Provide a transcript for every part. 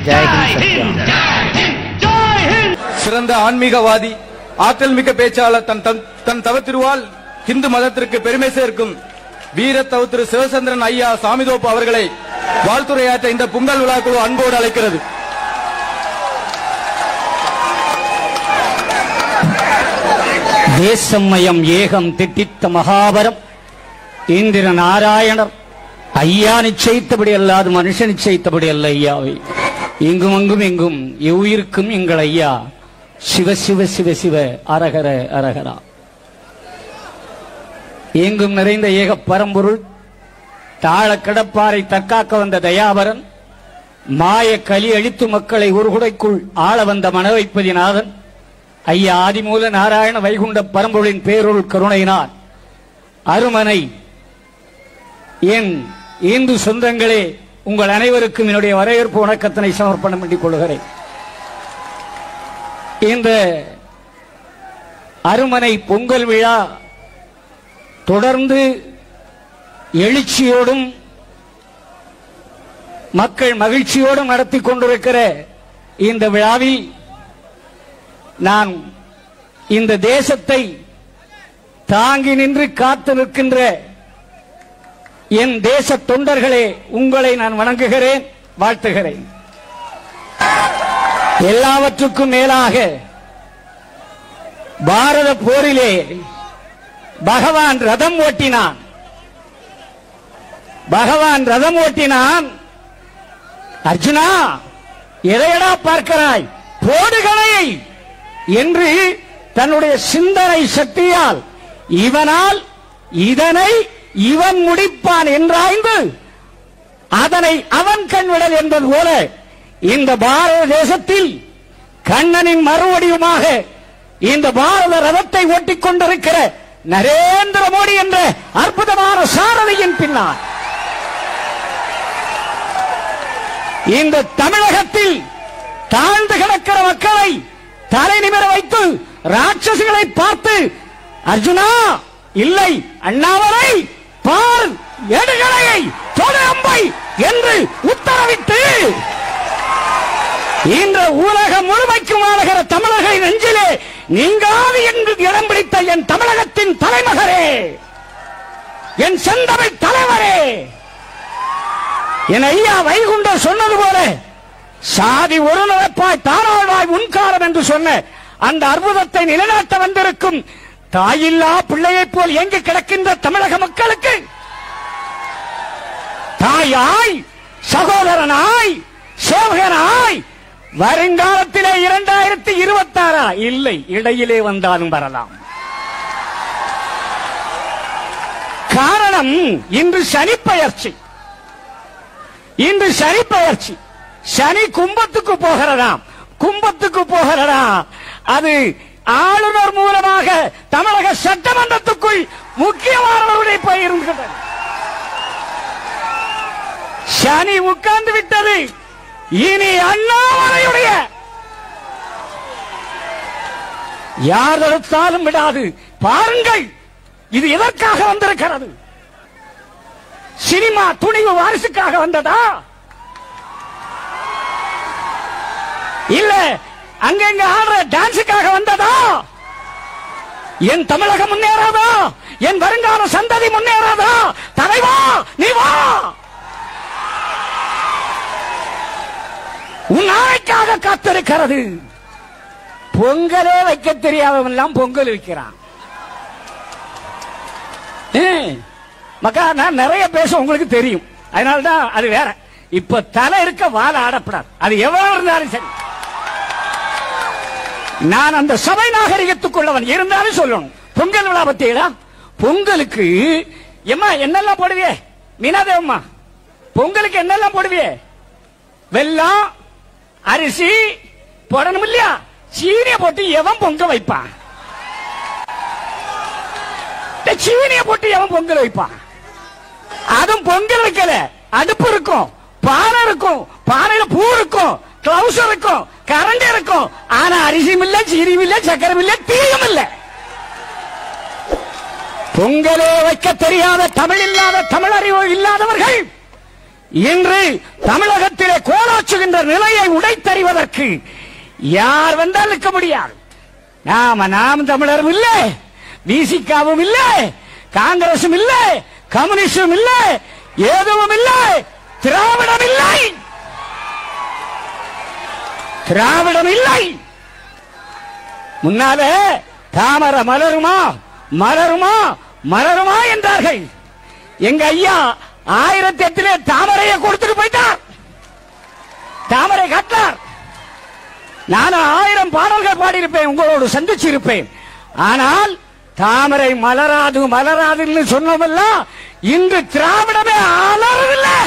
ஜெய்ஹிந்த் சத்யா சிறந்த ஆன்மீகவாதி ஆற்றல் மிக்க பேச்சாளர் தன் தன்- தன் தவத்திருவால் இந்து மதத்திற்கு பெருமை சேர்க்கும் வீர தவ திரு சிவசந்திரன் ஐயா சாமிதோப்பு அவர்களை வாழ்த்துரையாற்ற இந்த பொங்கல் விழாக்குழு அன்போடு அழைக்கிறது தேசமயம் ஏகம் திட்டித்த மகாபரம் இந்திர நாராயணர் ஐயா நிச்சயித்தபடி அல்லாது மனுஷன் நிச்சயித்தபடி அல்ல ஐயாவை இங்கும் அங்கும் எங்கும் எவ்வுயிருக்கும் எங்கள் ஐயா சிவ சிவ சிவ சிவ அரகர அரகரா எங்கும் நிறைந்த ஏக பரம்பொருள் தாழ கடப்பாரை தற்காக்க வந்த தயாபரன் மாய கலி அழித்து மக்களை ஒரு குடைக்குள் ஆள வந்த மனவைப்பதிநாதன் ஐயா ஆதிமூல நாராயண வைகுண்ட பரம்பொருளின் பேரொருள் கருணையினார் அருமனை என் இந்து சொந்தங்களே உங்கள் அனைவருக்கும் என்னுடைய வரவேற்பு வணக்கத்தினை சமர்ப்பணம் பண்ணிக் கொள்கிறேன் இந்த அருமனை பொங்கல் விழா தொடர்ந்து எழுச்சியோடும் மக்கள் மகிழ்ச்சியோடும் நடத்தி கொண்டிருக்கிற இந்த விழாவில் நான் இந்த தேசத்தை தாங்கி நின்று காத்து நிற்கின்ற என் தேச தொண்டர்களே உங்களை நான் வணங்குகிறேன் வாழ்த்துகிறேன் எல்லாவற்றுக்கும் மேலாக பாரத போரிலே பகவான் ரதம் ஓட்டினான் பகவான் ரதம் ஓட்டினான் அர்ஜுனா எதையடா பார்க்கிறாய் போடுகளையை என்று தன்னுடைய சிந்தனை சக்தியால் இவனால் இதனை இவன் முடிப்பான் என்றாய்ந்து அதனை அவன் கண்விடல் என்பது போல இந்த பாரத தேசத்தில் கண்ணனின் மறுவடிவமாக இந்த பாரத ரதத்தை ஓட்டிக் கொண்டிருக்கிற நரேந்திர மோடி என்ற அற்புதமான சாரதியின் பின்னால் இந்த தமிழகத்தில் தாழ்ந்து கிடக்கிற மக்களை தலை நிமிர வைத்து ராட்சசிகளை பார்த்து அர்ஜுனா இல்லை அண்ணாவரை பார் எடுகளையை தொடு அம்பை என்று உத்தரவிட்டு இந்த உலகம் முழுமைக்கும் ஆளுகிற தமிழகை நெஞ்சிலே நீங்காது என்று இடம் பிடித்த என் தமிழகத்தின் தலைமகரே என் செந்தமிழ் தலைவரே என் ஐயா வைகுண்டர் சொன்னது போல சாதி ஒரு நிலப்பாய் தாராழ்வாய் உன்காரம் என்று சொன்ன அந்த அற்புதத்தை நிலைநாட்ட வந்திருக்கும் தாயில்லா பிள்ளையைப் போல் எங்கு கிடக்கின்ற தமிழக மக்களுக்கு தாயாய் சகோதரனாய் சேவகனாய் வருங்காலத்திலே இரண்டாயிரத்தி இருபத்தி ஆறா இல்லை இடையிலே வந்தாலும் வரலாம் காரணம் இன்று சனி பெயர்ச்சி இன்று சனி பெயர்ச்சி சனி கும்பத்துக்கு போகிறதாம் கும்பத்துக்கு போகிறதா அது ஆளுநர் மூலமாக தமிழக சட்டமன்றத்துக்குள் முக்கியமானவர்களுடைய போயிருக்கிறது சனி உட்கார்ந்து விட்டது இனி அண்ணாமலையுடைய யார் தடுத்தாலும் விடாது பாருங்கள் இது எதற்காக வந்திருக்கிறது சினிமா துணிவு வாரிசுக்காக வந்ததா இல்ல அங்கங்க ஆடுற டான்ஸுக்காக வந்ததா என் தமிழகம் முன்னேறாதா என் வருங்கால சந்ததி முன்னேறாதா தலைவா நீ வா உன் நாளைக்காக காத்திருக்கிறது பொங்கலே வைக்க தெரியாதவன் எல்லாம் பொங்கல் வைக்கிறான் ஏய், மக்கா நான் நிறைய பேச உங்களுக்கு தெரியும் அதனால்தான் அது வேற இப்ப தலை இருக்க வாழ ஆடப்படாது அது எவ்வளவு இருந்தாலும் சரி நான் அந்த சபை நாகரிகத்துக்குள்ளவன் இருந்தாலும் சொல்லணும் பொங்கல் விழா பத்தியடா பொங்கலுக்கு எம்மா என்னெல்லாம் போடுவியே மீனாதேவம்மா பொங்கலுக்கு என்னெல்லாம் போடுவியே வெல்லம் அரிசி போடணும் இல்லையா சீனிய போட்டு எவன் பொங்க வைப்பான் இந்த சீனிய போட்டு எவன் பொங்கல் வைப்பான் அதுவும் பொங்கல் வைக்கல அடுப்பு இருக்கும் பானை இருக்கும் பானையில பூ இருக்கும் கிளவுஸ் இருக்கும் கரண்ட் இருக்கும் ஆனா அரிசியும் இல்ல சீனியும் இல்ல சக்கரம் இல்ல தீயும் இல்ல பொங்கலே வைக்க தெரியாத தமிழ் இல்லாத தமிழ் அறிவு இல்லாதவர்கள் இன்று தமிழகத்திலே கோலாச்சுகின்ற நிலையை உடைத்தறிவதற்கு யார் வந்தால் நிற்க முடியாது நாம நாம் தமிழரும் இல்லை விசிகாவும் இல்லை காங்கிரசும் இல்லை கம்யூனிஸ்டும் இல்லை எதுவும் இல்லை திராவிடம் இல்லை திராவிடம் இல்லை முன்னாலே தாமர மலருமா மலருமா மலருமா என்றார்கள் எங்க ஐயா ஆயிரத்தி எட்டிலே தாமரையை கொடுத்துட்டு போயிட்டார் தாமரை காட்டார் நானும் ஆயிரம் பாடல்கள் பாடியிருப்பேன் உங்களோடு சந்திச்சு இருப்பேன் ஆனால் தாமரை மலராது மலராதுன்னு சொன்னதெல்லாம் இன்று திராவிடமே அலறதில்லை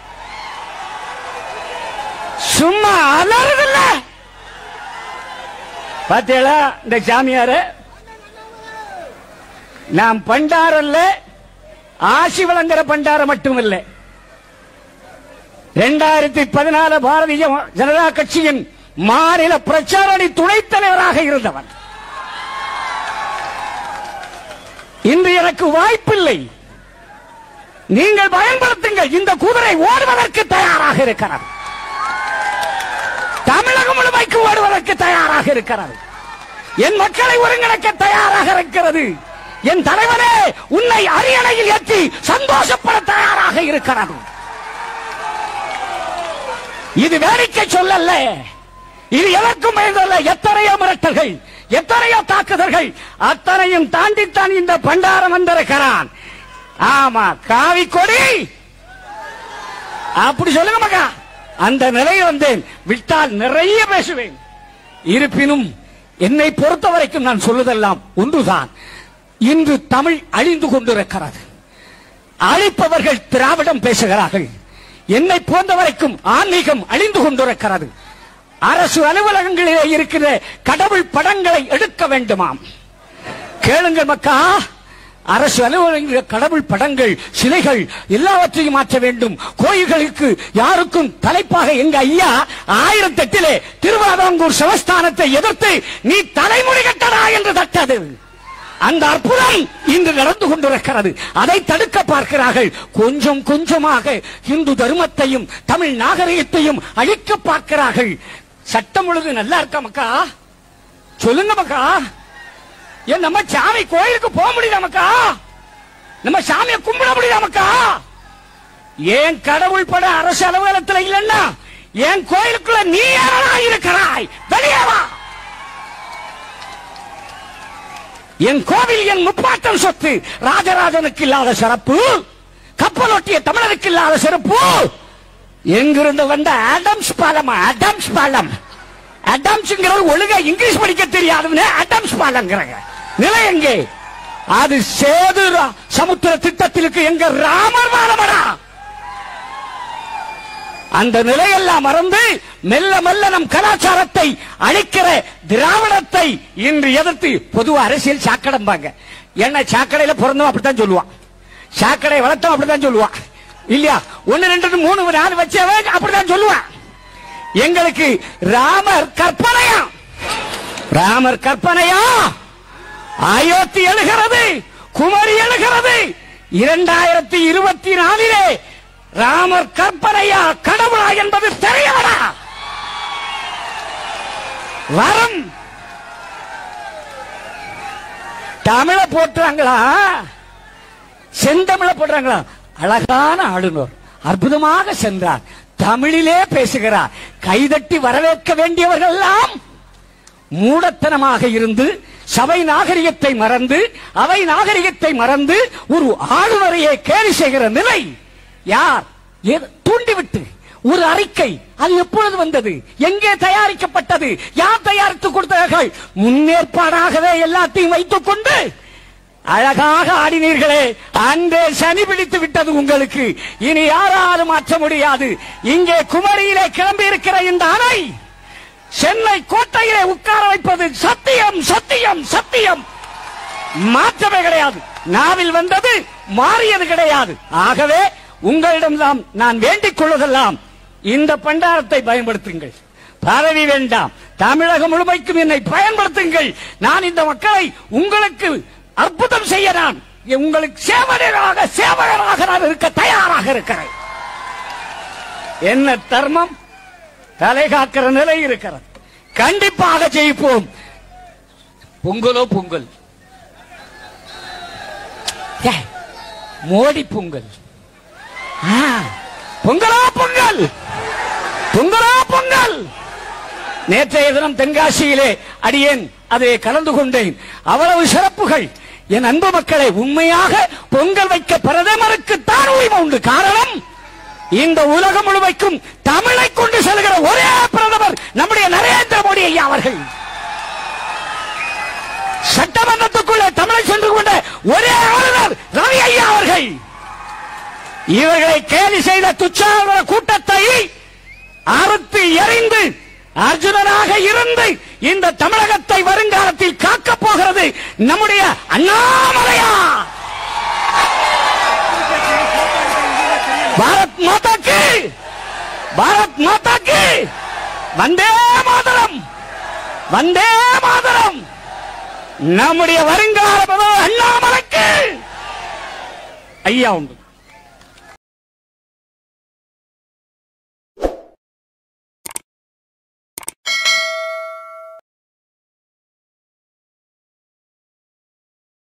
சும்மா அலறதில்லை பாத்தீங்களா இந்த சாமியாரு நாம் பண்டாரல்ல ஆசி வழங்குற பண்டாரம் மட்டுமில்லை இரண்டாயிரத்தி பதினாலு பாரதிய ஜனதா கட்சியின் மாநில பிரச்சாரணி துணைத் தலைவராக இருந்தவன் இன்று எனக்கு வாய்ப்பில்லை நீங்கள் பயன்படுத்துங்கள் இந்த குதிரை ஓடுவதற்கு தயாராக இருக்கிறது தமிழகம் முழுமைக்கு ஓடுவதற்கு தயாராக இருக்கிறது என் மக்களை ஒருங்கிணைக்க தயாராக இருக்கிறது என் தலைவனே உன்னை அரியணையில் ஏற்றி சந்தோஷப்பட தயாராக இருக்கிறது இது வேடிக்கை சொல்லல்ல இது எதற்கும் பயந்தல்ல எத்தனையோ மிரட்டல்கள் எத்தனையோ தாக்குதல்கள் அத்தனையும் தாண்டித்தான் இந்த பண்டாரம் வந்திருக்கிறான் ஆமா காவி கொடி அப்படி சொல்லுங்க மகா அந்த நிலையில் வந்தேன் விட்டால் நிறைய பேசுவேன் இருப்பினும் என்னை பொறுத்த வரைக்கும் நான் சொல்லுதெல்லாம் ஒன்றுதான் இன்று தமிழ் அழிந்து கொண்டிருக்கிறது அழிப்பவர்கள் திராவிடம் பேசுகிறார்கள் என்னை போன்ற வரைக்கும் ஆன்மீகம் அழிந்து கொண்டிருக்கிறது அரசு அலுவலகங்களிலே இருக்கிற கடவுள் படங்களை எடுக்க வேண்டுமாம் கேளுங்கள் மக்கா அரசு அலுவலகங்களில் கடவுள் படங்கள் சிலைகள் எல்லாவற்றையும் மாற்ற வேண்டும் கோயில்களுக்கு யாருக்கும் தலைப்பாக எங்க ஐயா ஆயிரத்தி எட்டிலே திருவாதாங்கூர் சமஸ்தானத்தை எதிர்த்து நீ தலைமுடி கட்டடா என்று தட்டது அந்த அற்புதம் இன்று நடந்து கொண்டிருக்கிறது அதை தடுக்க பார்க்கிறார்கள் கொஞ்சம் கொஞ்சமாக இந்து தர்மத்தையும் தமிழ் நாகரிகத்தையும் அழிக்க பார்க்கிறார்கள் சட்டம் ஒழுங்கு நல்லா இருக்கா மக்கா சொல்லுங்க மக்கா ஏன் நம்ம சாமி கோயிலுக்கு போக முடியல மக்கா நம்ம சாமியை கும்பிட முடியல மக்கா ஏன் கடவுள் பட அரசு அலுவலகத்தில் இல்லைன்னா என் கோயிலுக்குள்ள நீ யாரா இருக்கிறாய் வெளியே வா என் கோவில் என் முப்பாட்டம் சொத்து ராஜராஜனுக்கு இல்லாத சிறப்பு கப்பலொட்டிய தமிழருக்கு இல்லாத சிறப்பு எங்கிருந்து வந்த ஆடம்ஸ் பாலம் ஆடம்ஸ் பாலம் அடம்ஸ்ங்கிறது ஒழுங்கா இங்கிலீஷ் படிக்க தெரியாதுன்னு அடம்ஸ் பாலங்கிறாங்க நிலை எங்கே அது சேது ரா- சமுத்திர திட்டத்திற்கு எங்க ராமர் பாலமடா அந்த நிலையெல்லாம் மறந்து மெல்ல மெல்ல நம் கலாச்சாரத்தை அழிக்கிற திராவிடத்தை இன்று எதிர்த்து பொதுவா அரசியல் சாக்கடம்பாங்க என்ன சாக்கடையில பிறந்தோம் அப்படித்தான் சொல்லுவான் சாக்கடை வளர்த்தோம் அப்படித்தான் சொல்லுவான் இல்லையா ஒன்னு ரெண்டு மூணு நாலு வச்சவன் அப்படித்தான் சொல்லுவான் எங்களுக்கு ராமர் கற்பனையா ராமர் கற்பனையா அயோத்தி எழுகிறது குமரி எழுகிறது இரண்டாயிரத்தி இருபத்தி நாலிலே ராமர் கற்பனையா கடவுளா என்பது தெரியவடா வரம் தமிழ போட்டுறாங்களா செந்தமிழ போடுறாங்களா அழகான ஆளுநர் அற்புதமாக சென்றார் தமிழிலே பேசுகிறார் கைதட்டி வரவேற்க வேண்டியவர்கள் எல்லாம் மூடத்தனமாக இருந்து சபை நாகரிகத்தை மறந்து அவை நாகரிகத்தை மறந்து ஒரு ஆளுநரையே கேலி செய்கிற நிலை யார் ஏது- தூண்டிவிட்டு ஒரு அறிக்கை அது எப்பொழுது வந்தது எங்கே தயாரிக்கப்பட்டது யார் தயாரித்து கொடுத்தார்கள் முன்னேற்பாடாகவே எல்லாத்தையும் வைத்துக் கொண்டு அழகாக ஆடினீர்களே அன்றே சனி பிடித்து விட்டது உங்களுக்கு இனி யாராலும் மாற்ற முடியாது இங்கே குமரியிலே கிளம்பி இருக்கிற இந்த அணை சென்னை கோட்டையிலே உட்கார வைப்பது சத்தியம் சத்தியம் சத்தியம் மாற்றமே கிடையாது நாவில் வந்தது மாறியது கிடையாது ஆகவே உங்களிடம்தான் நான் வேண்டிக் கொள்வதெல்லாம் இந்த பண்டாரத்தை பயன்படுத்துங்கள் பதவி வேண்டாம் தமிழகம் முழுமைக்கும் என்னை பயன்படுத்துங்கள் நான் இந்த மக்களை உங்களுக்கு அற்புதம் செய்ய நான் உங்களுக்கு சேவகராக சேவகராக நான் இருக்க தயாராக இருக்கிறேன் என்ன தர்மம் தலை காக்கிற நிலை இருக்கிறது கண்டிப்பாக ஜெயிப்போம் பொங்கலோ பொங்கல் ஏய், மோடி பொங்கல் ஆ, பொங்கலோ பொங்கல் பொங்கலோ பொங்கல் நேற்றைய தினம் தென்காசியிலே அடியேன் அதை கலந்து கொண்டேன் அவ்வளவு சிறப்புகள் என் அன்பு மக்களை உண்மையாக பொங்கல் வைக்க பிரதமருக்கு தான் உரிமை உண்டு காரணம் இந்த உலகம் முழுமைக்கும் தமிழை கொண்டு செல்கிற ஒரே பிரதமர் நம்முடைய நரேந்திர மோடி ஐயா அவர்கள் சட்டமன்றத்துக்குள்ளே தமிழை சென்று கொண்ட ஒரே ஆளுநர் ரவி ஐயா அவர்கள் இவர்களை கேலி செய்த துச்சாதன கூட்டத்தை அறுத்து எறிந்து அர்ஜுனனாக இருந்து இந்த தமிழகத்தை வருங்காலத்தில் காக்கப் போகிறது நம்முடைய அண்ணாமலையா பாரத் மாதா கி பாரத் மாதா கி வந்தே மாதரம் வந்தே மாதரம் நம்முடைய வருங்கால பிரதமர் அண்ணாமலைக்கு ஐயா உண்டு